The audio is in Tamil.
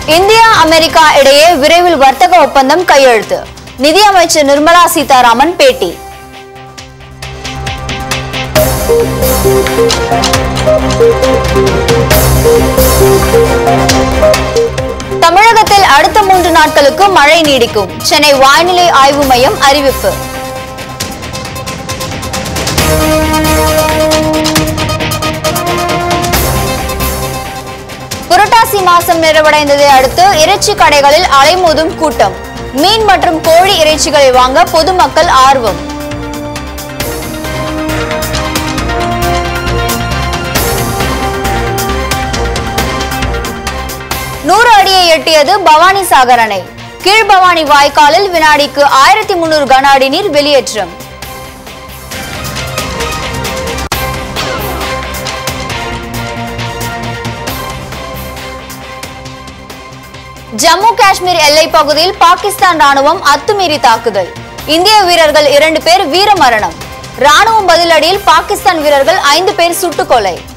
இந்தியா அமெரிக்கா இடையே விரைவில் வர்த்தக ஒப்பந்தம் கையெழுத்து நிதியமைச்சர் நிர்மலா சீதாராமன் பேட்டி தமிழகத்தில் அடுத்த மூன்று நாட்களுக்கு மழை நீடிக்கும் சென்னை வானிலை ஆய்வு மையம் அறிவிப்பு புரட்டாசி மாசம் நிறைவடைந்ததை அடுத்து இறைச்சி கடைகளில் அலைமோதும் கூட்டம் மீன் மற்றும் கோழி இறைச்சிகளை வாங்க பொதுமக்கள் ஆர்வம் நூறு அடியை எட்டியது பவானி சாகர் அணை கீழ்பவானி வாய்க்காலில் வினாடிக்கு ஆயிரத்தி முன்னூறு கன அடி நீர் வெளியேற்றம் ஜம்மு காஷ்மீர் எல்லைப் பகுதியில் பாகிஸ்தான் ராணுவம் அத்துமீறி தாக்குதல் இந்திய வீரர்கள் இரண்டு பேர் வீரமரணம் ராணுவம் பதிலடியில் பாகிஸ்தான் வீரர்கள் ஐந்து பேர் சுட்டுக் கொலை